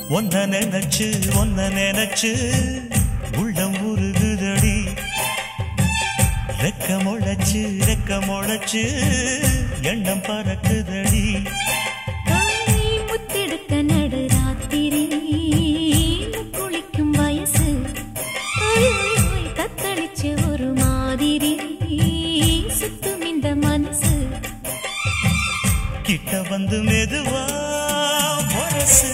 ஒன்ன நினைச்சு ஒன்ன நினைச்சு உள்ளம் உருகுதடி ரெக்க முளைச்சு ரெக்க முளைச்சு எண்ணம் பறக்குதடி காய் முத்தெடுக்க நடு ராத்திரி குளிக்கும் வயசு ஓய், ஓய், ஓய், தத்தளிச்சு ஒரு மாதிரி சுத்தும் இந்த மனசு கிட்ட வந்து மெதுவா முரசு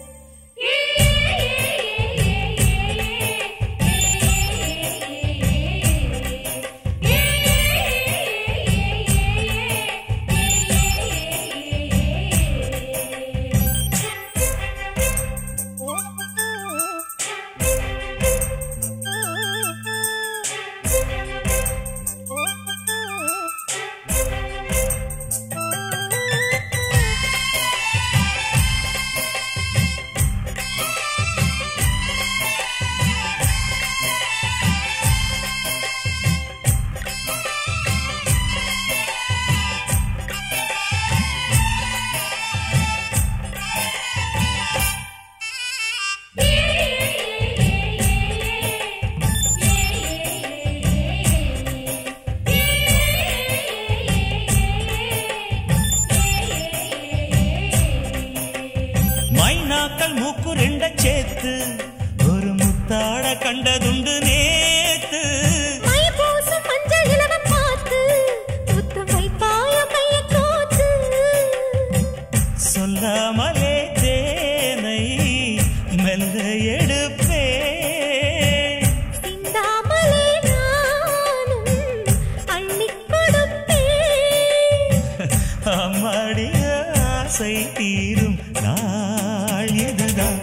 மைனாக்கள் மூக்கு ரெண்ட சேர்த்து ஒரு முத்தாட கண்டதுண்டு நேத்து மை பூசும் மஞ்சள் இலவம் பார்த்து முத்தம் வைப்பாய கைய கோத்து சொல்லாமலே தேனை மெல்ல எடுப்பே சிந்தாமலே நானும் அள்ளிக் கொடுப்பேன் அம்மாடிய ஆசை தீரும் நாள் இதுதான்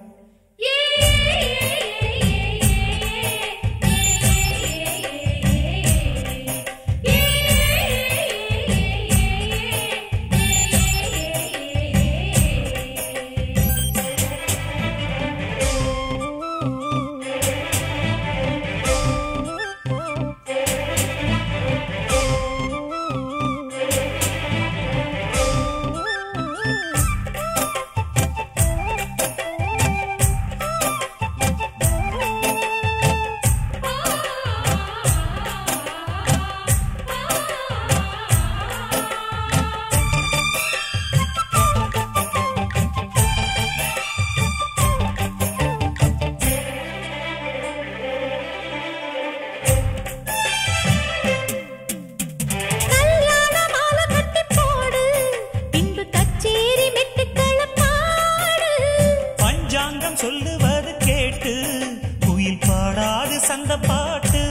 கல்யாண மாலை கட்டிப் போடு பின்பு கச்சேரி மெட்டுக்களப் பாடு பஞ்சாங்கம் சொல்லுவது கேட்டு குயில் பாடாது சந்த பாட்டு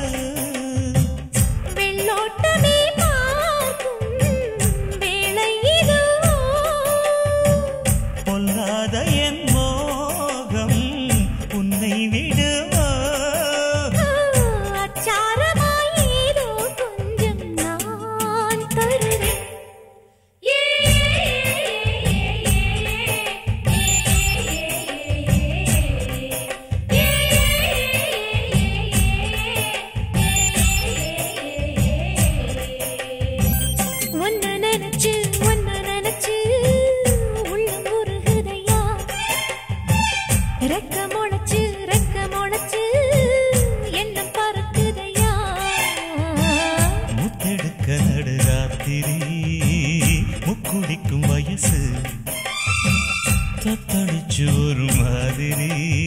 வெள்ளோட்டமே பார்க்கும் வேளை இதுவோ பொல்லாத என் மோகம் உன்னை விடுவோ அச்சாரமாய் ஏதோ கொஞ்சம் நான் தருவேன் ஒன்ன நினைச்சு ஒன்ன நினைச்சு உள்ளம் உருகுதையா ரெக்க முளைச்சு ரெக்க முளைச்சு எண்ணம் பறக்குதையா முத்தெடுக்க நடுராத்திரி முக்குடிக்கும் வயசு தத்தளிச்சு ஒரு மாதிரி